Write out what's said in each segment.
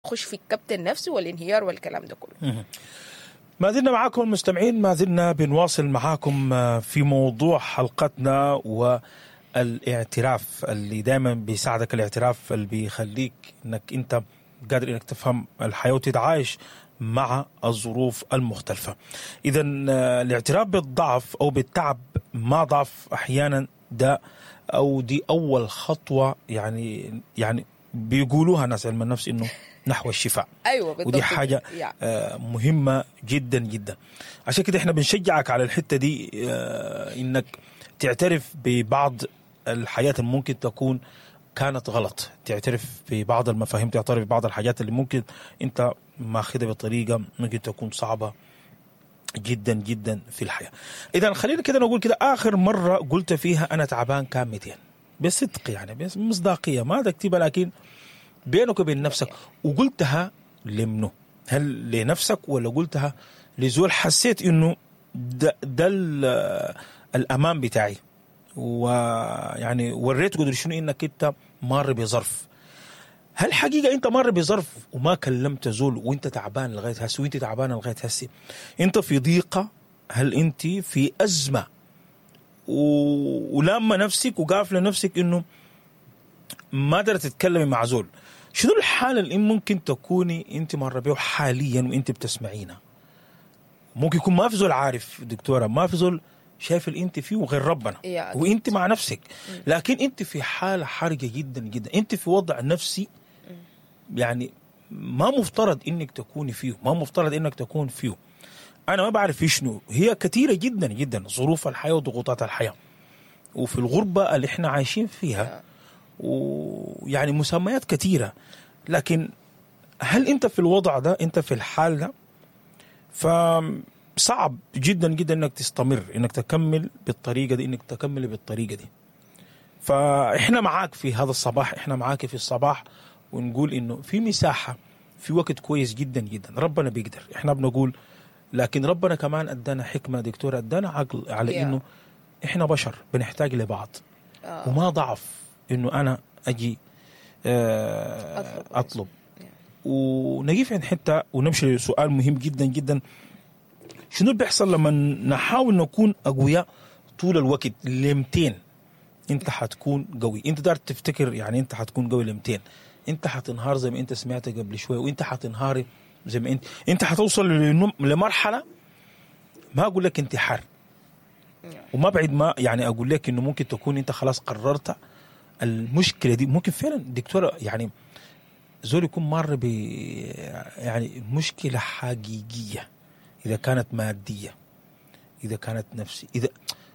تخش في الكبت النفسي والانهيار والكلام ده كله ما زلنا معاكم المستمعين ما زلنا بنواصل معاكم آه، في موضوع حلقتنا والاعتراف اللي دائما بيساعدك الاعتراف اللي بيخليك انك انت قادر انك تفهم الحياه وتتعايش مع الظروف المختلفة إذا آه، الاعتراف بالضعف أو بالتعب ما ضعف أحيانا ده أو دي أول خطوة يعني يعني بيقولوها ناس علم النفس إنه نحو الشفاء ايوه بالضبط ودي حاجة يعني. آه، مهمة جدا جدا عشان كده احنا بنشجعك على الحتة دي آه، انك تعترف ببعض الحياة اللي ممكن تكون كانت غلط تعترف ببعض المفاهيم تعترف ببعض الحاجات اللي ممكن انت ماخذها بطريقة ممكن تكون صعبة جدا جدا في الحياة اذا خلينا كده نقول كده اخر مرة قلت فيها انا تعبان كان 200 بصدق يعني بمصداقية ما تكتبها لكن بينك وبين نفسك وقلتها لمنو هل لنفسك ولا قلتها لزول حسيت انه ده, ده ال- الامان بتاعي ويعني وريت قدر شنو انك انت مار بظرف هل حقيقة أنت مر بظرف وما كلمت زول وأنت تعبان لغاية هسه وأنت تعبانة لغاية هسه أنت في ضيقة هل أنت في أزمة و... ولامة نفسك وقافلة نفسك إنه ما قدرت تتكلمي مع زول شنو الحالة اللي ممكن تكوني أنت مرة بيه حاليا وأنت بتسمعينا ممكن يكون ما في زول عارف دكتورة ما في زول شايف اللي انت فيه غير ربنا يا أكيد. وانت مع نفسك لكن انت في حاله حرجه جدا جدا انت في وضع نفسي يعني ما مفترض انك تكوني فيه ما مفترض انك تكون فيه انا ما بعرف إيش شنو هي كثيره جدا جدا ظروف الحياه وضغوطات الحياه وفي الغربه اللي احنا عايشين فيها ويعني مسميات كثيره لكن هل انت في الوضع ده انت في الحال ده فصعب جدا جدا انك تستمر انك تكمل بالطريقه دي انك تكمل بالطريقه دي فاحنا معاك في هذا الصباح احنا معاك في الصباح ونقول انه في مساحه في وقت كويس جدا جدا ربنا بيقدر احنا بنقول لكن ربنا كمان ادانا حكمه دكتور ادانا عقل على Yeah. انه احنا بشر بنحتاج لبعض آه. وما ضعف انه انا اجي آه، أطلب. اطلب ونجيف عند حته ونمشي لسؤال مهم جدا جدا شنو اللي بيحصل لما نحاول نكون اقوياء طول الوقت ل 200 انت حتكون قوي انت دار تفتكر يعني انت حتكون قوي ل 200 انت حتنهار زي ما انت سمعت قبل شويه وانت حتنهاري زي ما انت انت حتوصل لنم- لمرحله ما اقول لك انتحار وما بعد ما يعني اقول لك انه ممكن تكون انت خلاص قررت المشكله دي ممكن فعلا دكتوره يعني زول يكون مر ب يعني مشكله حقيقيه اذا كانت ماديه اذا كانت نفسي اذا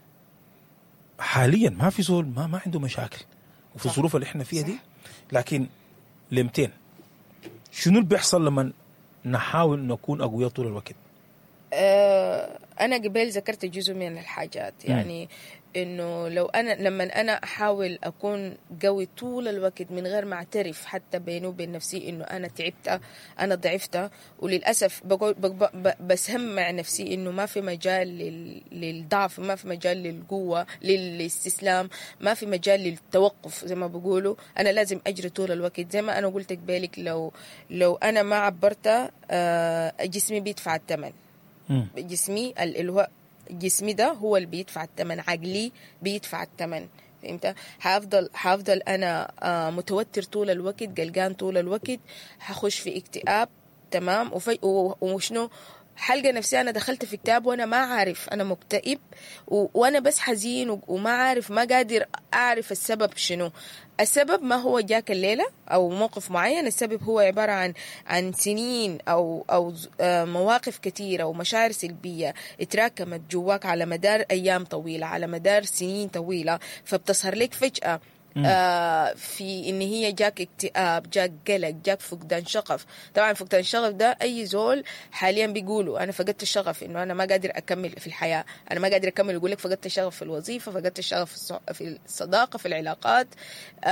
حاليا ما في زول ما ما عنده مشاكل وفي صح. الظروف اللي احنا فيها دي لكن ل 200 شنو اللي بيحصل لما نحاول نكون اقوياء طول الوقت آه، انا قبل ذكرت جزء من الحاجات يعني انه لو انا لما انا احاول اكون قوي طول الوقت من غير ما اعترف حتى بيني وبين نفسي انه انا تعبت انا ضعفت وللاسف بقول بق- ب- بسهم مع نفسي انه ما في مجال لل- للضعف ما في مجال للقوه للاستسلام ما في مجال للتوقف زي ما بيقولوا انا لازم اجري طول الوقت زي ما انا قلت قبالك لو لو انا ما عبرت آه، جسمي بيدفع الثمن مم. جسمي ال- اللي هو جسمي ده هو اللي بيدفع الثمن عقلي بيدفع الثمن فهمت حافضل حافضل انا آه، متوتر طول الوقت قلقان طول الوقت حخش في اكتئاب تمام وفي و- وشنو حلقة نفسي أنا دخلت في اكتئاب وأنا ما عارف أنا مكتئب و... وأنا بس حزين و... وما عارف ما قادر أعرف السبب شنو السبب ما هو جاك الليلة أو موقف معين السبب هو عبارة عن عن سنين أو أو آه، مواقف كثيرة ومشاعر سلبية اتراكمت جواك على مدار أيام طويلة على مدار سنين طويلة فبتظهر لك فجأة آه في ان هي جاك اكتئاب جاك قلق جاك فقدان شغف طبعا فقدان الشغف ده اي زول حاليا بيقولوا انا فقدت الشغف انه انا ما قادر اكمل في الحياه انا ما قادر اكمل يقول لك فقدت الشغف في الوظيفه فقدت الشغف في الص- في الصداقه في العلاقات آه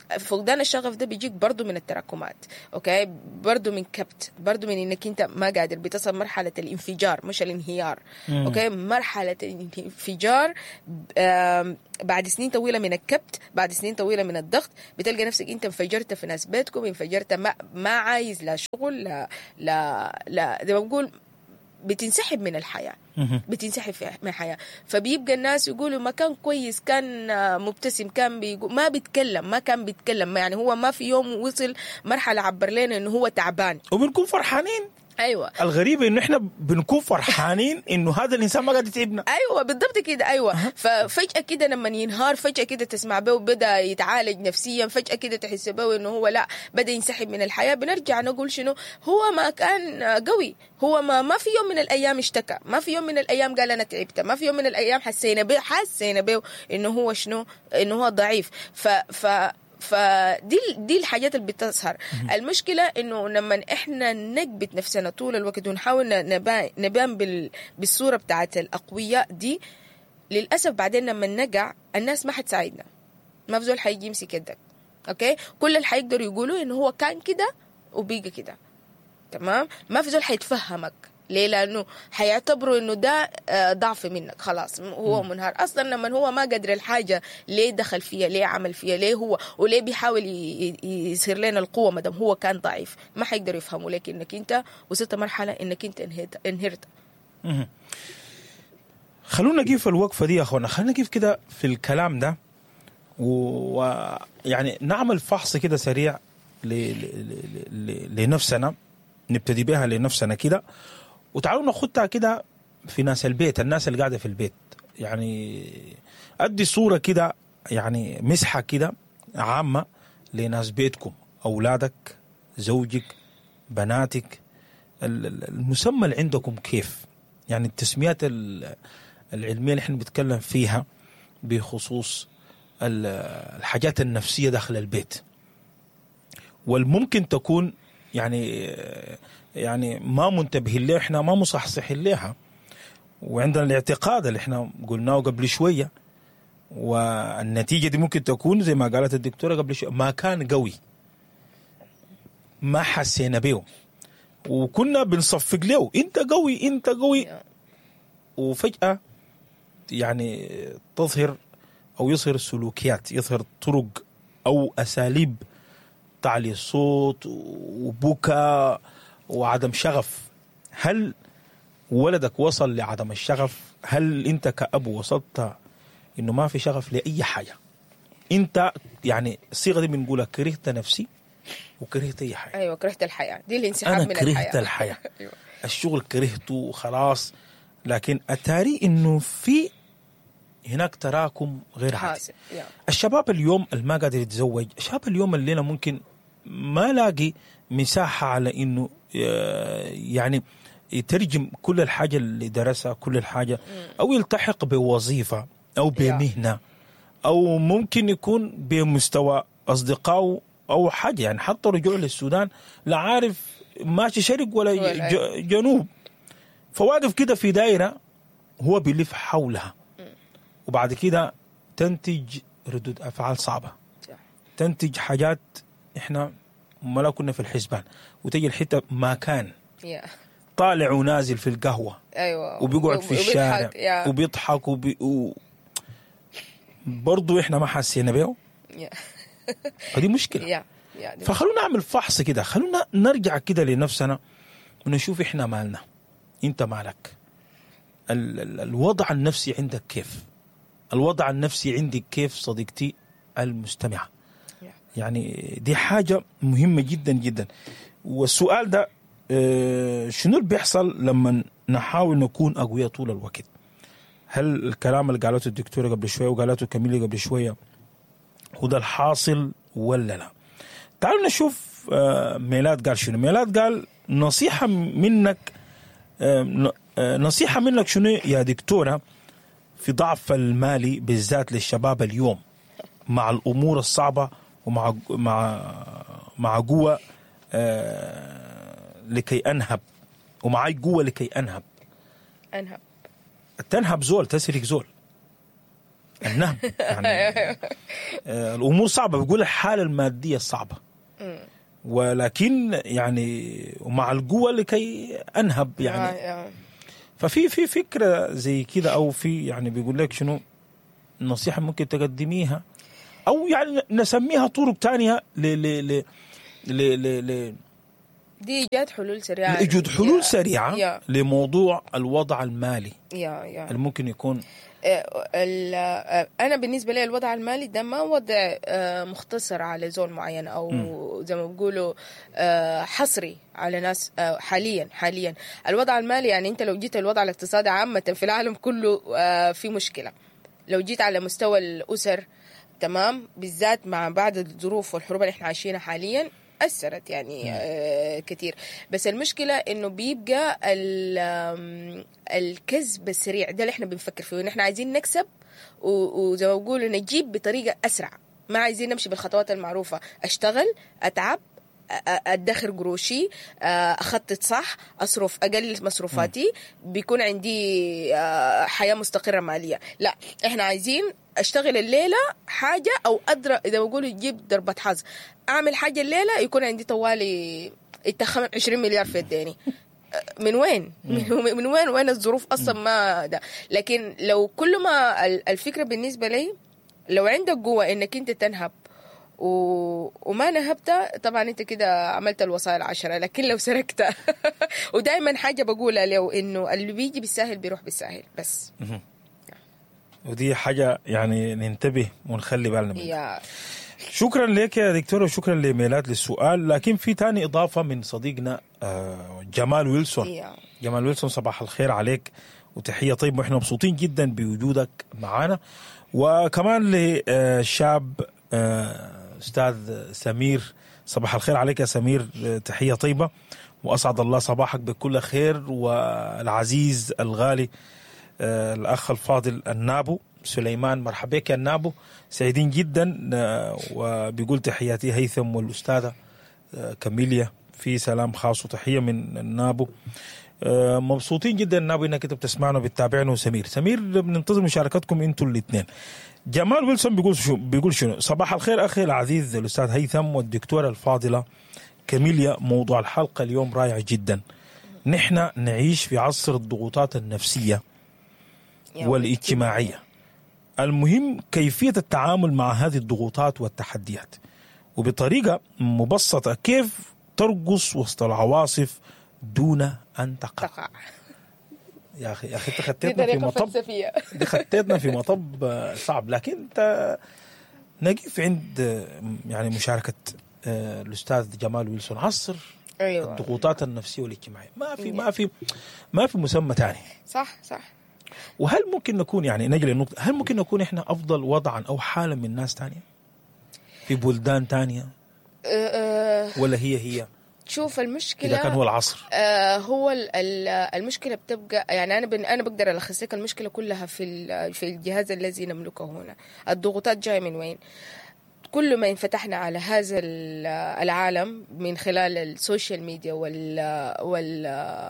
فقدان الشغف ده بيجيك برضو من التراكمات اوكي برضو من كبت برضو من انك انت ما قادر بتصل مرحله الانفجار مش الانهيار مم. اوكي مرحله الانفجار آم، بعد سنين طويله من الكبت بعد سنين طويله من الضغط بتلقى نفسك انت انفجرت في ناس بيتكم انفجرت ما, ما عايز لا شغل لا لا لا زي ما بقول بتنسحب من الحياه مهم. بتنسحب في- من الحياه فبيبقى الناس يقولوا ما كان كويس كان آه، مبتسم كان بيقول ما بيتكلم ما كان بيتكلم يعني هو ما في يوم وصل مرحله عبر لنا انه هو تعبان وبنكون فرحانين ايوه الغريب انه احنا بنكون فرحانين انه هذا الانسان ما قاعد يتعبنا ايوه بالضبط كده ايوه ففجاه كده لما ينهار فجاه كده تسمع به بدا يتعالج نفسيا فجاه كده تحس به انه هو لا بدا ينسحب من الحياه بنرجع نقول شنو هو ما كان قوي هو ما ما في يوم من الايام اشتكى ما في يوم من الايام قال انا تعبت ما في يوم من الايام حسينا به حسينا به انه هو شنو انه هو ضعيف ف ف فدي دي الحاجات اللي بتظهر المشكله انه لما احنا نكبت نفسنا طول الوقت ونحاول نبان نبان بال بالصوره بتاعت الاقوياء دي للاسف بعدين لما نقع الناس ما حتساعدنا ما في زول حيجي يمسك يدك اوكي كل اللي حيقدروا يقولوا انه هو كان كده وبيجي كده تمام ما في زول حيتفهمك ليه لانه حيعتبروا انه ده آه، ضعف منك خلاص هو منهار اصلا لما هو ما قدر الحاجه ليه دخل فيها ليه عمل فيها ليه هو وليه بيحاول ي- ي- يصير لنا القوه ما دام هو كان ضعيف ما حيقدروا يفهموا لك انك انت وصلت مرحله انك انت انهرت انهرت مهم. خلونا نقيف الوقفه دي يا اخوانا خلينا نقيف كده في الكلام ده ويعني نعمل فحص كده سريع ل... ل... ل... ل... لنفسنا نبتدي بها لنفسنا كده وتعالوا ناخدها كده في ناس البيت الناس اللي قاعده في البيت يعني ادي صوره كده يعني مسحه كده عامه لناس بيتكم اولادك زوجك بناتك ال- ال- المسمى اللي عندكم كيف يعني التسميات ال- العلميه اللي احنا بنتكلم فيها بخصوص ال- الحاجات النفسيه داخل البيت والممكن تكون يعني يعني ما منتبهين لها احنا ما مصحصحين لها وعندنا الاعتقاد اللي احنا قلناه قبل شويه والنتيجه دي ممكن تكون زي ما قالت الدكتوره قبل شويه ما كان قوي ما حسينا به وكنا بنصفق له انت قوي انت قوي وفجاه يعني تظهر او يظهر سلوكيات يظهر طرق او اساليب تعلي الصوت وبكاء وعدم شغف هل ولدك وصل لعدم الشغف هل انت كأب وصلت انه ما في شغف لاي حاجه انت يعني الصيغه دي بنقولها كرهت نفسي وكرهت اي حاجه ايوه كرهت الحياه دي الانسحاب انا من كرهت الحياه الحياه أيوة. الشغل كرهته خلاص لكن اتاري انه في هناك تراكم غير عادي حاسب يا. الشباب اليوم اللي ما قادر يتزوج الشباب اليوم الليله ممكن ما لاقي مساحه على انه آه، يعني يترجم كل الحاجه اللي درسها كل الحاجه او يلتحق بوظيفه او بمهنه او ممكن يكون بمستوى اصدقائه او حاجه يعني حتى رجوع للسودان لا عارف ماشي شرق ولا ولا ج- جنوب فواقف كده في دائره هو بيلف حولها وبعد كده تنتج ردود افعال صعبه صح. تنتج حاجات احنا ما لا كنا في الحسبان وتجي الحته ما كان يا. طالع ونازل في القهوه ايوه وبيقعد في وبيضحك. الشارع يا. وبيضحك وبي... و... برضو احنا ما حسينا به يا. فدي مشكله يا. يا. دي فخلونا نعمل فحص كده خلونا نرجع كده لنفسنا ونشوف احنا مالنا انت مالك ال ال الوضع النفسي عندك كيف الوضع النفسي عندك كيف صديقتي المستمعة يا. يعني دي حاجة مهمة جدا جدا والسؤال ده آه، شنو اللي بيحصل لما نحاول نكون أقوياء طول الوقت هل الكلام اللي قالته الدكتورة قبل شوية وقالته كاميلي قبل شوية هو ده الحاصل ولا لا تعالوا نشوف آه، ميلاد قال شنو ميلاد قال نصيحة منك آه، ن- آه، نصيحة منك شنو يا دكتورة في ضعف المالي بالذات للشباب اليوم مع الأمور الصعبة ومع مع مع قوة آه، لكي أنهب ومعي قوة لكي أنهب انهب تنهب زول تسرق زول النهم يعني آه، الامور صعبه بيقول الحاله الماديه الصعبه ولكن يعني ومع القوه لكي انهب يعني آه، آه. ففي في فكره زي كده او في يعني بيقول لك شنو نصيحه ممكن تقدميها او يعني نسميها طرق تانية ل ل ل ل ل ل دي ايجاد حلول سريعه لإيجاد حلول يا- سريعه يا لموضوع الوضع المالي يا يا اللي ممكن يكون آه، ال- آه، انا بالنسبه لي الوضع المالي ده ما وضع آه، مختصر على زول معين او زي ما بيقولوا آه، حصري على ناس آه، حاليا حاليا الوضع المالي يعني انت لو جيت الوضع الاقتصادي عامه في العالم كله آه، في مشكله لو جيت على مستوى الاسر تمام بالذات مع بعد الظروف والحروب اللي احنا عايشينها حاليا اثرت يعني آه كثير بس المشكله انه بيبقى ال- آم، الكسب السريع ده اللي احنا بنفكر فيه ان احنا عايزين نكسب و- وزي ما بقولوا نجيب بطريقه اسرع ما عايزين نمشي بالخطوات المعروفه اشتغل اتعب أ- أ- ادخر قروشي آه، اخطط صح اصرف اقلل مصروفاتي بيكون عندي آه، حياه مستقره ماليه لا احنا عايزين اشتغل الليله حاجه او ادرى اذا بقول يجيب ضربه حظ اعمل حاجه الليله يكون عندي طوالي يتخمن 20 مليار في يديني من وين؟ من, من وين وين الظروف اصلا ما ده لكن لو كل ما ال- الفكره بالنسبه لي لو عندك قوه انك انت تنهب و... وما نهبت طبعا انت كده عملت الوصايا العشرة لكن لو سرقت ودائما حاجة بقولها له انه اللي بيجي بالساهل بيروح بالساهل بس ودي حاجه يعني ننتبه ونخلي بالنا منها يا شكرا لك يا دكتور وشكرا لميلاد للسؤال لكن في تاني اضافه من صديقنا آه، جمال ويلسون يا جمال ويلسون صباح الخير عليك وتحيه طيبه واحنا مبسوطين جدا بوجودك معنا وكمان للشاب استاذ سمير صباح الخير عليك يا سمير آه، تحيه طيبه واسعد الله صباحك بكل خير والعزيز الغالي آه، الاخ الفاضل النابو سليمان مرحبا بك يا النابو سعيدين جدا آه، وبيقول تحياتي هيثم والاستاذه آه، كاميليا في سلام خاص وتحيه من النابو آه، مبسوطين جدا نابو انك انت بتسمعنا وبتتابعنا وسمير سمير بننتظر مشاركتكم انتوا الاثنين جمال ويلسون بيقول شو بيقول شنو صباح الخير اخي العزيز الاستاذ هيثم والدكتوره الفاضله كاميليا موضوع الحلقه اليوم رائع جدا نحن نعيش في عصر الضغوطات النفسيه يا والاجتماعيه المهم كيفيه التعامل مع هذه الضغوطات والتحديات وبطريقه مبسطه كيف ترقص وسط العواصف دون ان تقع تقع يا اخي يا اخي انت دي خطيتنا في طريقة مطب فلسفية دي خطيتنا في مطب آه، صعب لكن انت نقف عند آه، يعني مشاركه آه، الاستاذ جمال ويلسون عصر ايوه الضغوطات النفسيه والاجتماعيه ما في ما في ما في مسمى ثاني صح صح وهل ممكن نكون يعني نجي للنقطة هل ممكن نكون احنا افضل وضعا او حالا من ناس تانية في بلدان تانية أه، أه، ولا هي هي شوف المشكلة اذا كان هو العصر آه هو ال- ال- المشكله بتبقى يعني انا بن انا بقدر الخص لك المشكله كلها في ال- في الجهاز الذي نملكه هنا الضغوطات جايه من وين كل ما انفتحنا على هذا ال- العالم من خلال السوشيال ميديا وال وال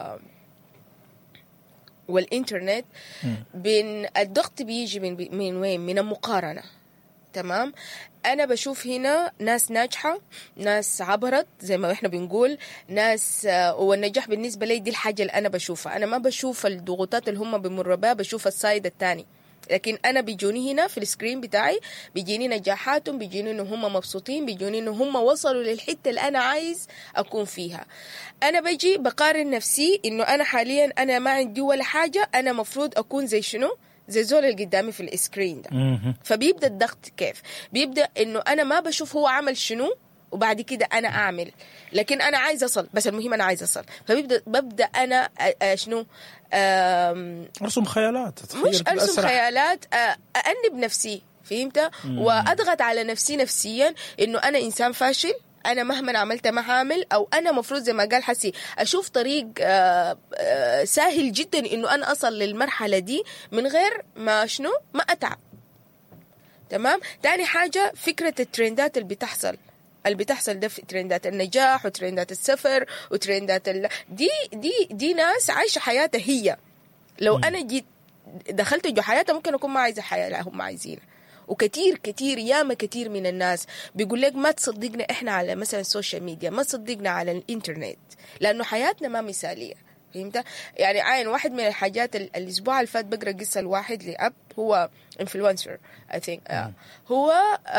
والانترنت بين الضغط بيجي من من وين من المقارنه تمام انا بشوف هنا ناس ناجحه ناس عبرت زي ما احنا بنقول ناس آه، والنجاح بالنسبه لي دي الحاجه اللي انا بشوفها انا ما بشوف الضغوطات اللي هم بمروا بها بشوف السايد الثاني لكن انا بيجوني هنا في السكرين بتاعي بيجيني نجاحاتهم بيجيني ان هم مبسوطين بيجوني ان هم وصلوا للحته اللي انا عايز اكون فيها انا بجي بقارن نفسي انه انا حاليا انا ما عندي ولا حاجه انا مفروض اكون زي شنو زي زول اللي قدامي في السكرين ده مهم. فبيبدا الضغط كيف بيبدا انه انا ما بشوف هو عمل شنو وبعد كده انا اعمل لكن انا عايز اصل بس المهم انا عايز اصل فبيبدا ببدا انا أ- أ- شنو آم، ارسم خيالات تخيل مش كده ارسم أسرع. خيالات آه، أأنب نفسي فهمت واضغط على نفسي نفسيا انه انا انسان فاشل انا مهما عملت ما هعمل او انا مفروض زي ما قال حسي اشوف طريق آه، آه، سهل جدا انه انا اصل للمرحله دي من غير ما شنو ما اتعب تمام تاني حاجه فكره الترندات اللي بتحصل اللي بتحصل ده في ترندات النجاح وترندات السفر وترندات ال... دي دي دي ناس عايشه حياتها هي لو انا جيت دخلت جو حياتها ممكن اكون ما عايزه حياه لا هم عايزينها وكتير كتير ياما كتير من الناس بيقول لك ما تصدقنا احنا على مثلا السوشيال ميديا ما تصدقنا على الانترنت لانه حياتنا ما مثاليه فهمت يعني عين واحد من الحاجات ال- الاسبوع اللي فات بقرا قصه لواحد لاب هو انفلونسر اي ثينك هو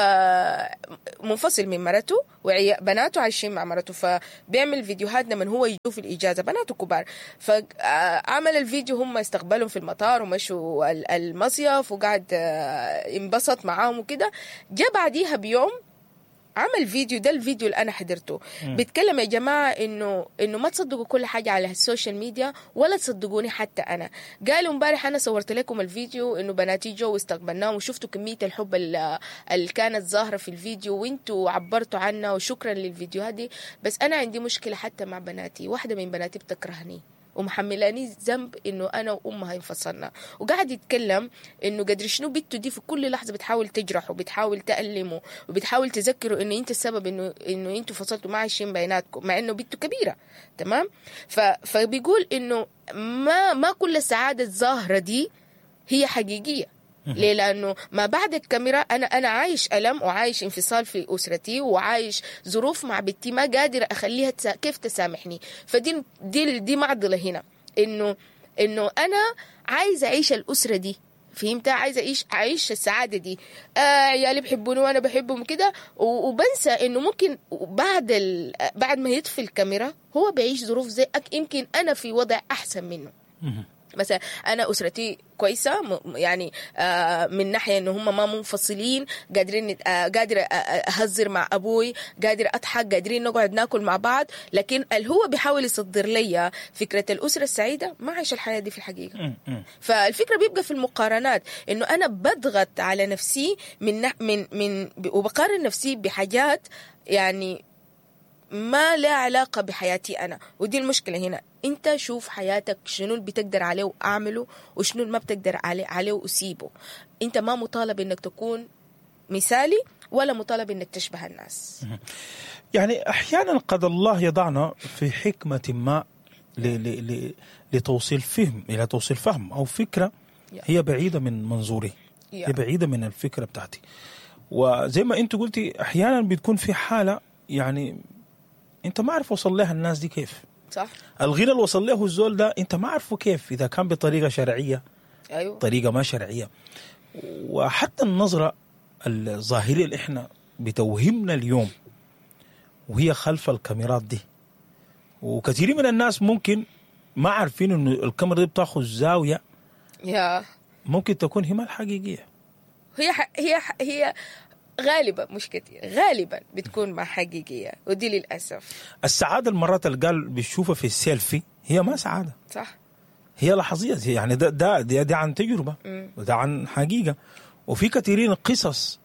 آه منفصل من مرته وبناته عايشين مع مرته فبيعمل فيديوهات لما هو يجوا في الاجازه بناته كبار فعمل الفيديو هم استقبلهم في المطار ومشوا ال- المصيف وقعد آه، ينبسط معاهم وكده جاء بعديها بيوم عمل فيديو ده الفيديو اللي انا حضرته بيتكلم يا جماعه انه انه ما تصدقوا كل حاجه على السوشيال ميديا ولا تصدقوني حتى انا قالوا امبارح انا صورت لكم الفيديو انه بناتي جو واستقبلناهم وشفتوا كميه الحب اللي اللي كانت ظاهره في الفيديو وانتوا عبرتوا عنها وشكرا للفيديوهات دي بس انا عندي مشكله حتى مع بناتي واحده من بناتي بتكرهني ومحملاني ذنب انه انا وامها انفصلنا وقاعد يتكلم انه قدر شنو بنته دي في كل لحظه بتحاول تجرحه بتحاول تألمه وبتحاول تذكره انه انت السبب انه انه انتوا فصلتوا ما عايشين بيناتكم مع انه بنته كبيره تمام ف... فبيقول انه ما ما كل السعاده الظاهره دي هي حقيقيه ليه؟ لانه ما بعد الكاميرا انا انا عايش الم وعايش انفصال في اسرتي وعايش ظروف مع بنتي ما قادره اخليها تسا... كيف تسامحني فدي دي دي معضله هنا انه انه انا عايزه اعيش الاسره دي فهمت عايزه اعيش اعيش السعاده دي آه عيالي بيحبوني وانا بحبهم كده و- وبنسى انه ممكن بعد ال... بعد ما يطفي الكاميرا هو بيعيش ظروف زي أك- يمكن انا في وضع احسن منه مثلا انا اسرتي كويسه م- يعني آه من ناحيه انه هم ما منفصلين قادرين آه قادره آه، آه، اهزر مع ابوي قادر اضحك قادرين نقعد ناكل مع بعض لكن اللي هو بيحاول يصدر لي فكره الاسره السعيده ما عايش الحياه دي في الحقيقه فالفكره بيبقى في المقارنات انه انا بضغط على نفسي من نح- من من وبقارن نفسي بحاجات يعني ما لها علاقة بحياتي أنا ودي المشكلة هنا أنت شوف حياتك شنو اللي بتقدر عليه وأعمله وشنو اللي ما بتقدر عليه, عليه وأسيبه أنت ما مطالب أنك تكون مثالي ولا مطالب أنك تشبه الناس يعني احيانا قد الله يضعنا في حكمه ما ل ل ل لتوصيل فهم الى توصيل فهم او فكره هي بعيده من منظوري هي Yeah. بعيده من الفكره بتاعتي وزي ما انت قلتي احيانا بتكون في حاله يعني انت ما عارف وصل لها الناس دي كيف صح؟ الغنى اللي وصل له الزول ده انت ما عارفه كيف اذا كان بطريقه شرعيه أيوه طريقه ما شرعيه وحتى النظره الظاهريه اللي احنا بتوهمنا اليوم وهي خلف الكاميرات دي وكثير من الناس ممكن ما عارفين انه الكاميرا دي بتاخذ زاويه يا ممكن تكون هي ما الحقيقيه هي ح... هي ح... هي غالبا مش كتير غالبا بتكون مع حقيقية ودي للأسف السعاده المرات اللي قال بيشوفها في السيلفي هي ما سعاده صح؟ هي لحظيه هي يعني ده ده ده, ده عن تجربه مم. وده عن حقيقه وفي كثيرين قصص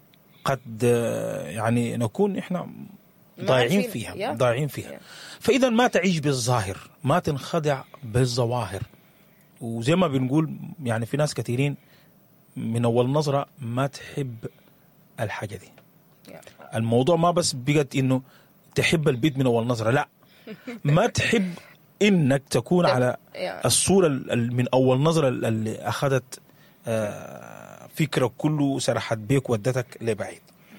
قد آه، يعني نكون احنا ما ضايعين عارفين. فيها يا. ضايعين فيها يا. فاذا ما تعيش بالظاهر ما تنخدع بالظواهر وزي ما بنقول يعني في ناس كثيرين من اول نظره ما تحب الحاجه دي يا. الموضوع ما بس بقت انه تحب البيت من اول نظره لا ما تحب انك تكون على يا. الصوره ال- ال- من اول نظره ال- اللي اخذت آه، فكره كله سرحت بيك ودتك لبعيد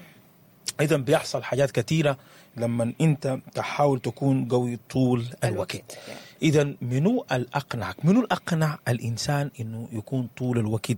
اذا بيحصل حاجات كثيره لما انت تحاول تكون قوي طول الوقت الوقت. يا. اذا منو الاقنعك منو الاقنع الانسان انه يكون طول الوقت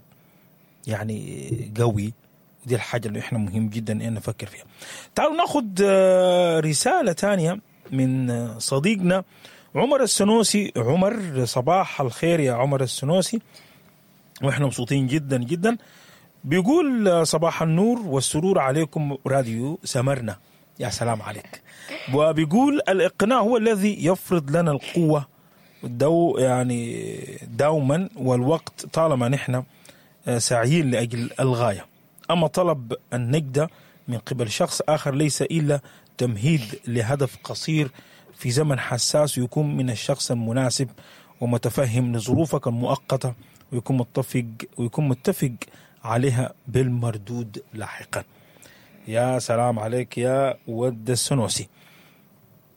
يعني قوي دي الحاجه اللي احنا مهم جدا ان نفكر فيها تعالوا ناخذ آه، رساله ثانيه من آه، صديقنا عمر السنوسي عمر صباح الخير يا عمر السنوسي واحنا مبسوطين جدا جدا بيقول آه، صباح النور والسرور عليكم راديو سمرنا يا سلام عليك وبيقول الاقناع هو الذي يفرض لنا القوه دو يعني دوما والوقت طالما نحن آه، ساعيين لاجل الغايه اما طلب النجده من قبل شخص اخر ليس الا تمهيد لهدف قصير في زمن حساس يكون من الشخص المناسب ومتفهم لظروفك المؤقته ويكون متفق ويكون متفق عليها بالمردود لاحقا. يا سلام عليك يا ود السنوسي.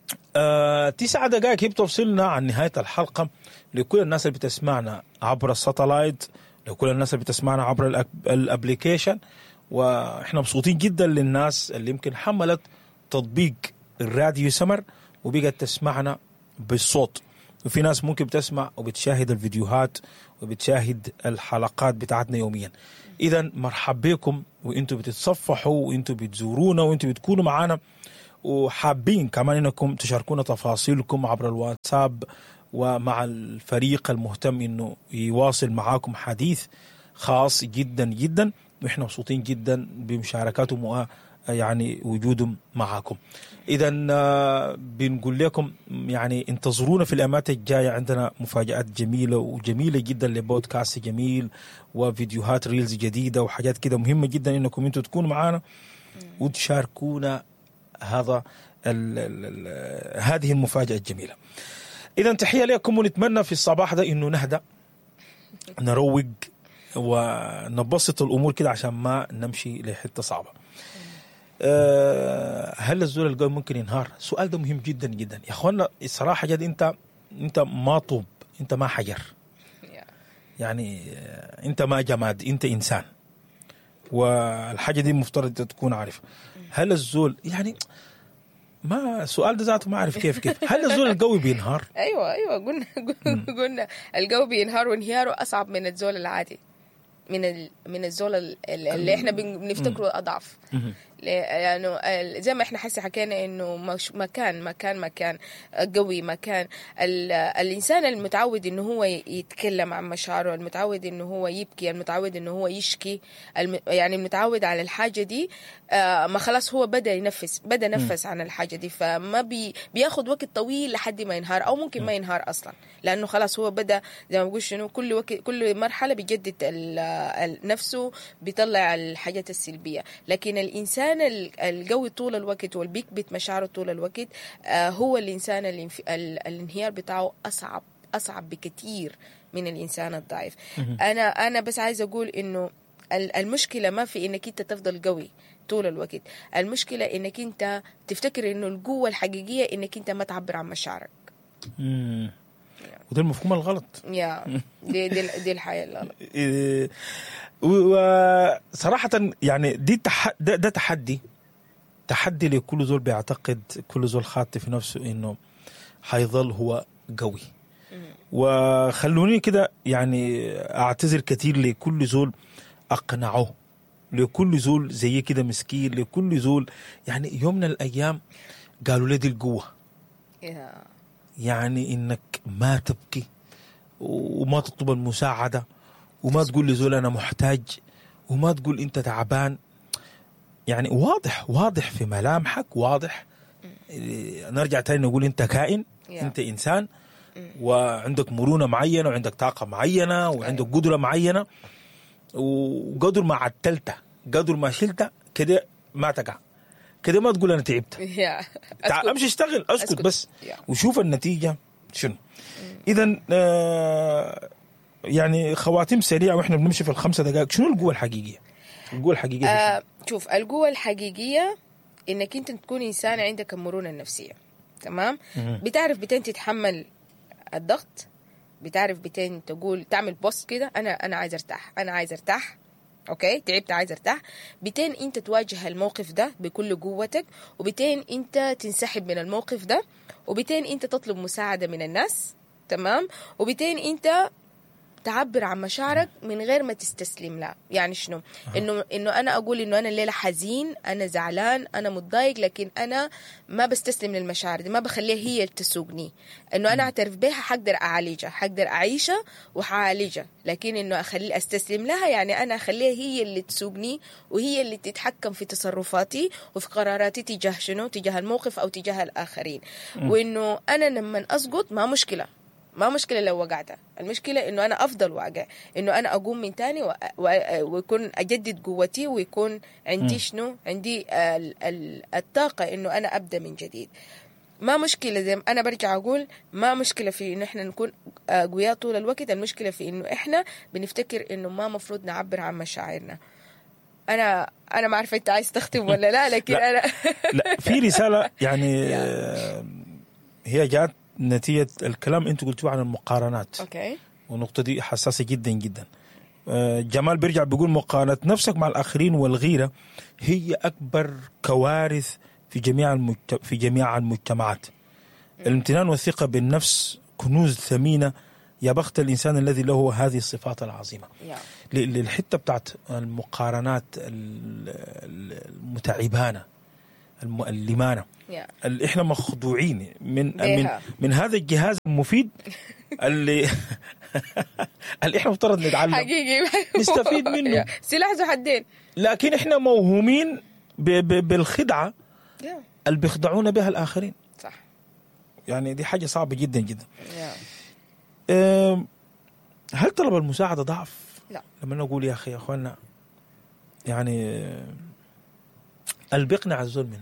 آه تسعة دقائق هي بتوصلنا عن نهاية الحلقة لكل الناس اللي بتسمعنا عبر الساتلايت لكل الناس اللي بتسمعنا عبر الأب- الابليكيشن واحنا مبسوطين جدا للناس اللي يمكن حملت تطبيق الراديو سمر وبقت تسمعنا بالصوت وفي ناس ممكن بتسمع وبتشاهد الفيديوهات وبتشاهد الحلقات بتاعتنا يوميا اذا مرحب بكم وانتم بتتصفحوا وانتم بتزورونا وانتم بتكونوا معنا وحابين كمان انكم تشاركونا تفاصيلكم عبر الواتساب ومع الفريق المهتم انه يواصل معاكم حديث خاص جدا جدا واحنا مبسوطين جدا بمشاركاتهم و يعني وجودهم معاكم اذا آه، بنقول لكم يعني انتظرونا في الامات الجايه عندنا مفاجات جميله وجميله جدا لبودكاست جميل وفيديوهات ريلز جديده وحاجات كده مهمه جدا انكم انتم تكونوا معانا وتشاركونا هذا ال ال ال هذه المفاجاه الجميله اذا تحيه لكم ونتمنى في الصباح ده انه نهدى نروق ونبسط الامور كده عشان ما نمشي لحته صعبه أه هل الزول القوي ممكن ينهار؟ السؤال ده مهم جدا جدا يا اخوانا الصراحه جد انت انت ما طوب انت ما حجر يعني آه، انت ما جماد انت انسان والحاجه دي مفترض تكون عارف هل الزول يعني ما السؤال ده ذاته ما اعرف كيف كيف هل الزول القوي بينهار؟ ايوه ايوه قلنا قلنا الجو بينهار وانهياره اصعب من الزول العادي من ال... من الزول ال- ال- اللي احنا بن- بنفتكره اضعف مهم. يعني ال- زي ما احنا حسي حكينا انه مش مكان مكان مكان قوي مكان ال... الانسان المتعود انه هو ي- يتكلم عن مشاعره المتعود انه هو يبكي المتعود انه هو يشكي الم... يعني المتعود على الحاجه دي آه ما خلاص هو بدا ينفس بدا نفس عن الحاجه دي فما بي... بياخد وقت طويل لحد ما ينهار او ممكن ما ينهار اصلا لانه خلاص هو بدا زي ما بقول شنو كل وقت كل مرحله بيجدد ال... ال... نفسه بيطلع الحاجات السلبيه لكن الانسان ال- القوي طول الوقت والبيكبت مشاعره طول الوقت آه هو الانسان اللي ال... الانهيار بتاعه اصعب اصعب بكثير من الانسان الضعيف انا انا بس عايزه اقول انه ال- المشكله ما في انك انت تفضل قوي طول الوقت المشكله انك انت تفتكر انه القوه الحقيقيه انك انت ما تعبر عن مشاعرك مم. وده المفهوم الغلط يا دي دي, دي الحياه الغلط إيه، وصراحة يعني دي تح... ده, ده تحدي تحدي لكل زول بيعتقد كل زول خاطي في نفسه انه حيظل هو قوي وخلوني كده يعني اعتذر كثير لكل زول اقنعه لكل زول زي كده مسكين لكل زول يعني يوم من الايام قالوا لي دي القوه يا يعني انك ما تبكي وما تطلب المساعده وما تقول لزول انا محتاج وما تقول انت تعبان يعني واضح واضح في ملامحك واضح إيه، نرجع تاني نقول انت كائن يا. انت انسان وعندك مرونه معينه وعندك طاقه معينه وعندك قدره معينه وقدر ما عدلتها قدر ما شلتها كده ما تقع كده ما تقول انا تعبت يا تعال أسكت. امشي اشتغل اسكت, أسكت. بس يا. وشوف النتيجه شنو اذا آه يعني خواتيم سريعه واحنا بنمشي في الخمسه دقائق شنو القوه الحقيقيه؟ القوه الحقيقيه دي آه شوف القوة الحقيقية انك انت تكون انسان عندك المرونة النفسية تمام مهم. بتعرف بتين تتحمل الضغط بتعرف بتين تقول تعمل بوست كده انا انا عايز ارتاح انا عايز ارتاح اوكي تعبت عايز ارتاح بتين انت تواجه الموقف ده بكل قوتك وبتين انت تنسحب من الموقف ده وبتين انت تطلب مساعدة من الناس تمام وبتين انت تعبر عن مشاعرك من غير ما تستسلم لها يعني شنو انه انه انا اقول انه انا الليله حزين انا زعلان انا متضايق لكن انا ما بستسلم للمشاعر دي ما بخليها هي اللي تسوقني انه انا اعترف بها حقدر اعالجها حقدر اعيشها وحعالجها لكن انه اخلي استسلم لها يعني انا اخليها هي اللي تسوقني وهي اللي تتحكم في تصرفاتي وفي قراراتي تجاه شنو تجاه الموقف او تجاه الاخرين وانه انا لما اسقط ما مشكله ما مشكلة لو وقعت المشكلة انه انا افضل واقع انه انا اقوم من تاني و- و- ويكون اجدد قوتي ويكون عندي شنو عندي ال- ال- الطاقة انه انا ابدا من جديد ما مشكلة زي ما انا برجع اقول ما مشكلة في انه احنا نكون قوياء طول الوقت المشكلة في انه احنا بنفتكر انه ما مفروض نعبر عن مشاعرنا انا انا ما عارفه انت عايز تختم ولا لا لكن لا. انا لا في رساله يعني آه، هي جاءت نتيجه الكلام انت قلتوه عن المقارنات اوكي والنقطه دي حساسه جدا جدا آه، جمال بيرجع بيقول مقارنه نفسك مع الاخرين والغيره هي اكبر كوارث في جميع المجت... في جميع المجتمعات الامتنان والثقه بالنفس كنوز ثمينه يا بخت الانسان الذي له هذه الصفات العظيمه يا ل- للحته بتاعت المقارنات ال- ال- المتعبانه المؤلمانه يا ال- احنا مخدوعين من من بيها. من هذا الجهاز المفيد اللي اللي احنا مفترض نتعلم حقيقي نستفيد منه. يا. سلاح ذو حدين لكن احنا موهومين ب- ب- بالخدعه يا اللي بيخدعونا بها الاخرين صح يعني دي حاجه صعبه جدا جدا يا أم، هل طلب المساعده ضعف؟ لا. لما نقول يا اخي يا اخوانا يعني أم، اللي بيقنع الزول منه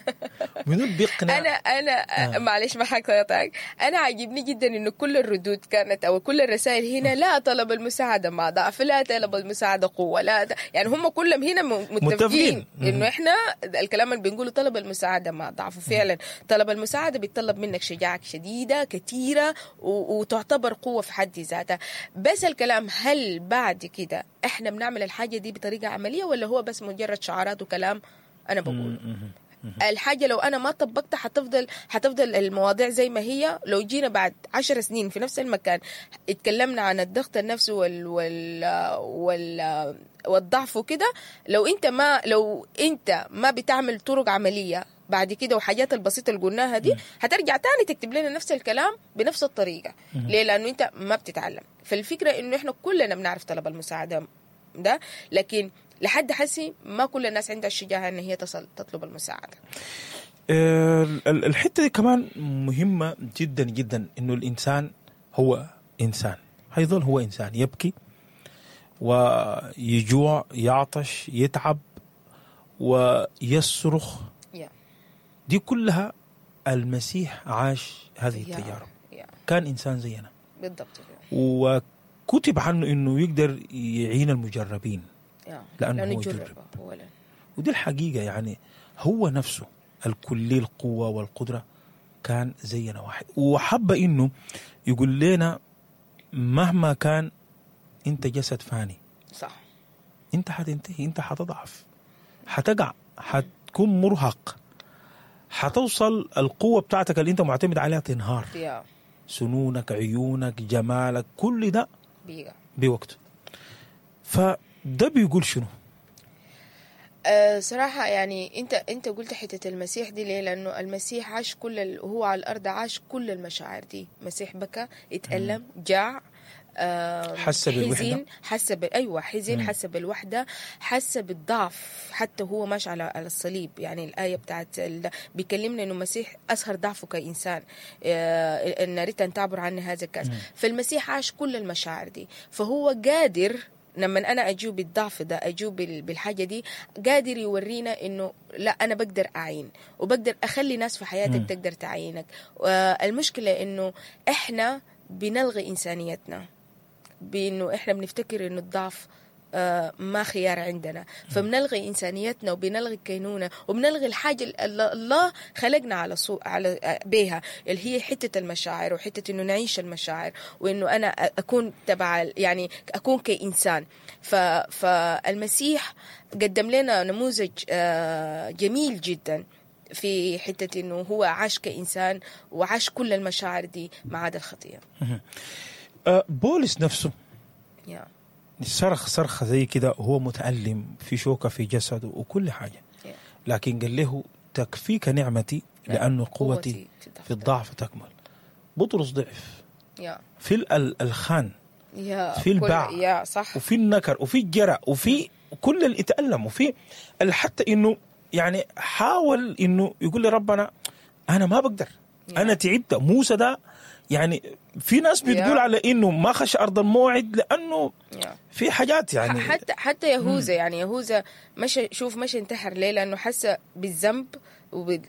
منو اللي بيقنع انا انا آه. آه. معلش ما حقطعك انا عاجبني جدا انه كل الردود كانت او كل الرسائل هنا لا طلب المساعده مع ضعف لا طلب المساعده قوه لا ت- يعني هم كلهم هنا م- متفقين. متفقين مم. انه احنا الكلام اللي بنقوله طلب المساعده مع ضعف وفعلا طلب المساعده بيتطلب منك شجاعه شديده كثيره و- وتعتبر قوه في حد ذاتها بس الكلام هل بعد كده احنا بنعمل الحاجه دي بطريقه عمليه ولا هو بس مجرد شعارات وكلام انا بقوله الحاجه لو انا ما طبقتها حتفضل حتفضل المواضيع زي ما هي لو جينا بعد عشر سنين في نفس المكان اتكلمنا عن الضغط النفسي وال وال وال والضعف وكده لو انت ما لو انت ما بتعمل طرق عمليه بعد كده وحاجات البسيطه اللي قلناها دي هترجع تاني تكتب لنا نفس الكلام بنفس الطريقه ليه لانه انت ما بتتعلم فالفكره انه احنا كلنا بنعرف طلب المساعده ده لكن لحد حسي ما كل الناس عندها الشجاعه ان هي تصل تطلب المساعده آه، ال- الحته دي كمان مهمه جدا جدا انه الانسان هو انسان هيظل هو انسان يبكي ويجوع يعطش يتعب ويصرخ يا دي كلها المسيح عاش هذه يا التجارب يا كان انسان زينا بالضبط كده. وكتب عنه انه يقدر يعين المجربين يا لأنه لانه هو جرب يجرب. اولا ودي الحقيقة يعني هو نفسه الكلي القوة والقدرة كان زينا واحد وحب انه يقول لنا مهما كان انت جسد فاني صح انت حتنتهي انت حتضعف حتقع حتكون مرهق حتوصل القوة بتاعتك اللي انت معتمد عليها تنهار يا سنونك عيونك جمالك كل ده بيقى بوقته فده بيقول شنو أه صراحة يعني انت انت قلت حتة المسيح دي ليه؟ لأنه المسيح عاش كل ال... هو على الأرض عاش كل المشاعر دي، مسيح بكى، اتألم، جاع آه حس بالوحدة. حزين حس ب... ايوه حزين مم. حس بالوحده حس بالضعف حتى هو ماشي على على الصليب يعني الايه بتاعت ال... بيكلمنا انه المسيح اسهر ضعفه كانسان آه ان اريد ان تعبر عني هذا الكاس مم. فالمسيح عاش كل المشاعر دي فهو قادر لما انا اجيب بالضعف ده اجيب بال- بالحاجه دي قادر يورينا انه لا انا بقدر اعين وبقدر اخلي ناس في حياتك مم. تقدر تعينك والمشكله انه احنا بنلغي انسانيتنا بانه احنا بنفتكر انه الضعف آه، ما خيار عندنا فبنلغي انسانيتنا وبنلغي الكينونه وبنلغي الحاجه اللي الله خلقنا على صو... على آه، بيها اللي هي حته المشاعر وحته انه نعيش المشاعر وانه انا اكون تبع يعني اكون كانسان ف... فالمسيح قدم لنا نموذج آه، جميل جدا في حته انه هو عاش كانسان وعاش كل المشاعر دي ما عدا الخطيه آه، بولس نفسه يا صرخ صرخة زي كده وهو متألم في شوكة في جسده وكل حاجة Yeah. لكن قال له تكفيك نعمتي لأنه قوتي في الضعف تكمل بطرس ضعف يا في ال- ال- الخان يا في كل- الباع. يا صح وفي النكر وفي الجرع وفي كل اللي اتألم وفي ال- حتى انه يعني حاول انه يقول لربنا انا ما بقدر انا تعبت موسى ده يعني في ناس بتقول يا. على انه ما خش ارض الموعد لانه يا. في حاجات يعني حتى حتى يهوذا يعني يهوذا مشى شوف مشى انتحر ليه لانه حس بالذنب وب...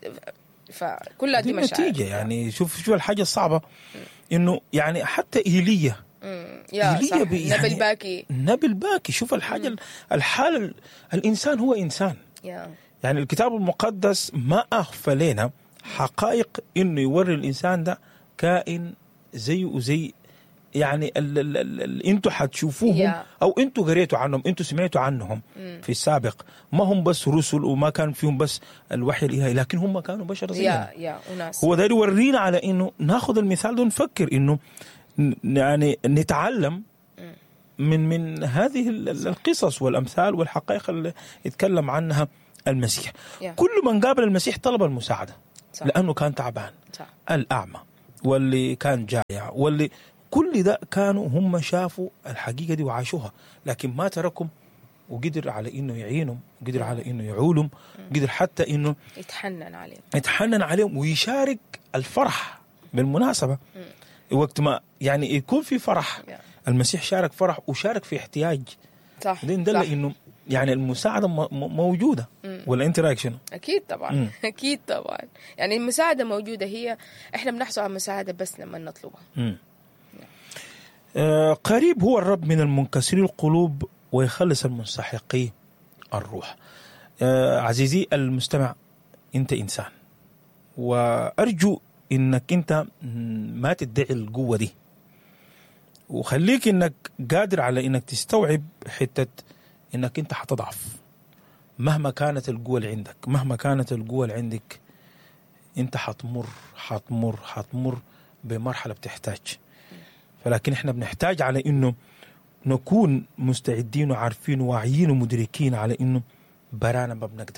فكلها دي, دي مشاعر نتيجة يعني شوف شوف الحاجة الصعبة انه يعني حتى ايليا مم. يا إيليا صح بي- يعني- نبل باكي نبي باكي شوف الحاجة الحال ال- الانسان هو انسان يا يعني الكتاب المقدس ما اخفى لنا حقائق انه يوري الانسان ده كائن زيه وزي يعني ال- ال- ال- ال- انتوا حتشوفوهم Yeah. او انتوا قريتوا عنهم انتوا سمعتوا عنهم في السابق ما هم بس رسل وما كان فيهم بس الوحي الالهي لكن هم كانوا بشر زينا يا يا وناس هو ده يورينا على انه ناخذ المثال ده ونفكر انه ن- يعني نتعلم من من هذه ال- ال- القصص والامثال والحقائق اللي يتكلم عنها المسيح يا. كل من قابل المسيح طلب المساعده صح. لانه كان تعبان صح الاعمى واللي كان جائع واللي كل ده كانوا هم شافوا الحقيقه دي وعاشوها لكن ما تركهم وقدر على انه يعينهم قدر على انه يعولهم قدر حتى انه يتحنن عليهم يتحنن عليهم ويشارك الفرح بالمناسبة وقت ما يعني يكون في فرح يا. المسيح شارك فرح وشارك في احتياج صح ده دل صح. انه يعني المساعدة م- م- موجودة ولا انت رايك شنو؟ اكيد طبعا مم. اكيد طبعا يعني المساعده موجوده هي احنا بنحصل على المساعده بس لما نطلبها مم. آه قريب هو الرب من المنكسري القلوب ويخلص المنسحقي الروح آه عزيزي المستمع انت انسان وارجو انك انت ما تدعي القوه دي وخليك انك قادر على انك تستوعب حته انك انت حتضعف مهما كانت القوه اللي عندك مهما كانت القوه اللي عندك انت حتمر حتمر حتمر بمرحله بتحتاج فلكن احنا بنحتاج على انه نكون مستعدين وعارفين وواعيين ومدركين على انه برانا ما بنقدر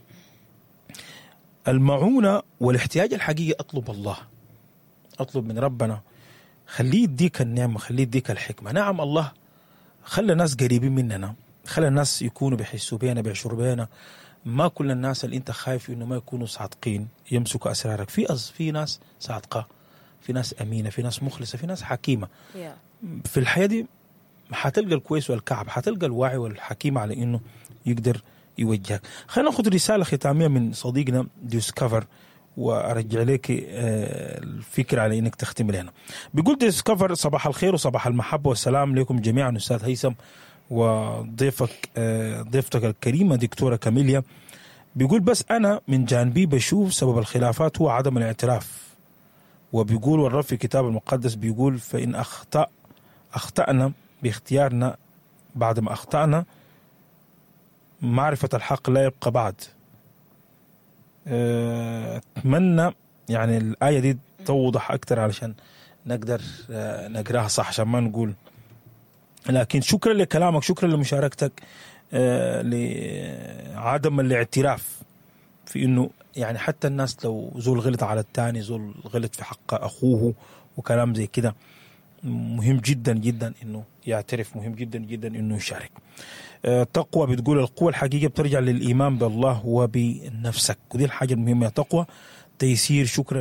المعونة والاحتياج الحقيقي أطلب الله أطلب من ربنا خليه يديك النعمة خليه يديك الحكمة نعم الله خلى الناس قريبين مننا خلى الناس يكونوا بيحسوا بينا بيشعروا بينا ما كل الناس اللي انت خايف انه ما يكونوا صادقين يمسكوا اسرارك في أص في ناس صادقه في ناس امينه في ناس مخلصه في ناس حكيمه يا في الحياه دي حتلقى الكويس والكعب حتلقى الواعي والحكيم على انه يقدر يوجهك خلينا ناخذ رساله ختاميه من صديقنا ديسكفر وارجع لك آه، الفكره على انك تختم لنا بيقول ديسكفر صباح الخير وصباح المحبه والسلام لكم جميعا استاذ هيثم وضيفك آه، ضيفتك الكريمه دكتوره كاميليا بيقول بس انا من جانبي بشوف سبب الخلافات هو عدم الاعتراف وبيقول والرب في كتاب المقدس بيقول فإن أخطأ أخطأنا باختيارنا بعد ما أخطأنا معرفة الحق لا يبقى بعد أه، أتمنى يعني الآية دي توضح أكثر علشان نقدر أه، نقراها صح عشان ما نقول لكن شكرا لكلامك شكرا لمشاركتك أه، لعدم الاعتراف في انه يعني حتى الناس لو زول غلط على الثاني زول غلط في حق اخوه وكلام زي كده مهم جدا جدا انه يعترف مهم جدا جدا انه يشارك آه، تقوى بتقول القوة الحقيقية بترجع للإيمان بالله وبنفسك ودي الحاجة المهمة تقوى تيسير شكرا